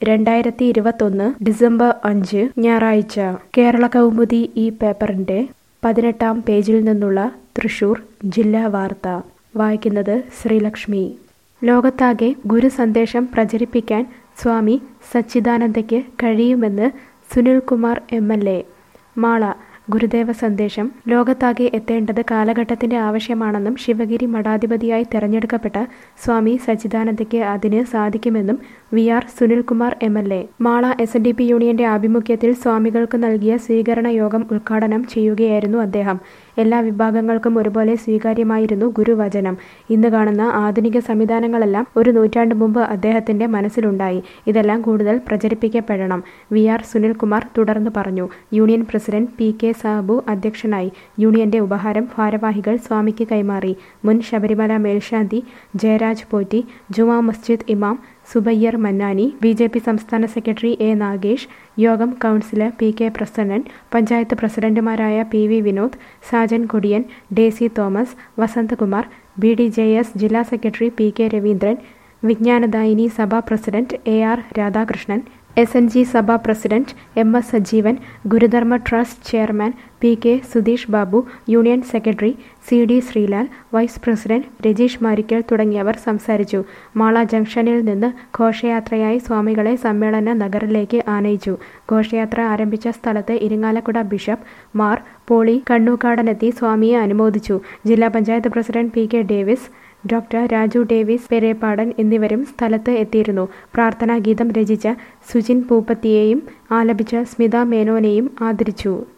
രണ്ടായിരത്തി ഇരുപത്തൊന്ന് ഡിസംബർ അഞ്ച് ഞായറാഴ്ച കേരള കൗമുദി ഈ പേപ്പറിന്റെ പതിനെട്ടാം പേജിൽ നിന്നുള്ള തൃശൂർ ജില്ലാ വാർത്ത വായിക്കുന്നത് ശ്രീലക്ഷ്മി ലോകത്താകെ ഗുരു സന്ദേശം പ്രചരിപ്പിക്കാൻ സ്വാമി സച്ചിദാനന്ദയ്ക്ക് കഴിയുമെന്ന് Sunilkumar M L A Mala Gurudeva സന്ദേശം ലോകത്താകെ എത്തേണ്ടത് കാലഘട്ടത്തിന്റെ ആവശ്യമാണെന്നും ശിവഗിരി മഠാധിപതിയായി തെരഞ്ഞെടുക്കപ്പെട്ട സ്വാമി സച്ചിദാനന്ദയ്ക്ക് അതിന് സാധിക്കുമെന്നും V R Sunilkumar M L A Mala S N D P യൂണിയന്റെ ആഭിമുഖ്യത്തിൽ സ്വാമികൾക്ക് നൽകിയ സ്വീകരണ യോഗം ഉദ്ഘാടനം ചെയ്യുകയായിരുന്നു അദ്ദേഹം എല്ലാ വിഭാഗങ്ങൾക്കും ഒരുപോലെ സ്വീകാര്യമായിരുന്നു ഗുരുവചനം ഇന്ന് കാണുന്ന ആധുനിക സംവിധാനങ്ങളെല്ലാം ഒരു നൂറ്റാണ്ട് മുമ്പ് അദ്ദേഹത്തിന്റെ മനസ്സിലുണ്ടായി ഇതെല്ലാം കൂടുതൽ പ്രചരിപ്പിക്കപ്പെടണം വി ആർ സുനിൽകുമാർ തുടർന്ന് പറഞ്ഞു union president P K Sabu അധ്യക്ഷനായി യൂണിയന്റെ ഉപഹാരം ഭാരവാഹികൾ സ്വാമിക്ക് കൈമാറി മുൻ ശബരിമല മേൽശാന്തി ജയരാജ് പോറ്റി ജുമാ മസ്ജിദ് ഇമാം Zubair Mannani B J P സംസ്ഥാന സെക്രട്ടറി എ നാഗേഷ് യോഗം councillor P K Prasannan panchayat പ്രസിഡന്റുമാരായ P V Vinod Sajan Kodiyan Daisy Thomas Vasanthakumar B D J S ജില്ലാ secretary P K Raveendran Vijnanadayini Sabha president A R Radhakrishnan S N G Sabha president M S Sajeevan Gurudharma trust chairman P K Sudheesh Babu union secretary C D Sreelal vice president Rajeesh Marikkal തുടങ്ങിയവർ സംസാരിച്ചു മാള ജംഗ്ഷനിൽ നിന്ന് ഘോഷയാത്രയായി സ്വാമികളെ സമ്മേളന നഗറിലേക്ക് ആനയിച്ചു ഘോഷയാത്ര ആരംഭിച്ച സ്ഥലത്ത് ഇരിങ്ങാലക്കുട ബിഷപ്പ് മാർ പോളി കണ്ണൂക്കാടനെത്തി സ്വാമിയെ അനുമോദിച്ചു ജില്ലാ panchayat president P K Davis doctor Raju Davis Perepadan എന്നിവരും സ്ഥലത്ത് എത്തിയിരുന്നു പ്രാർത്ഥനാ ഗീതം രചിച്ച സുജിൻ പൂപ്പത്തിയെയും ആലപിച്ച സ്മിത മേനോനെയും ആദരിച്ചു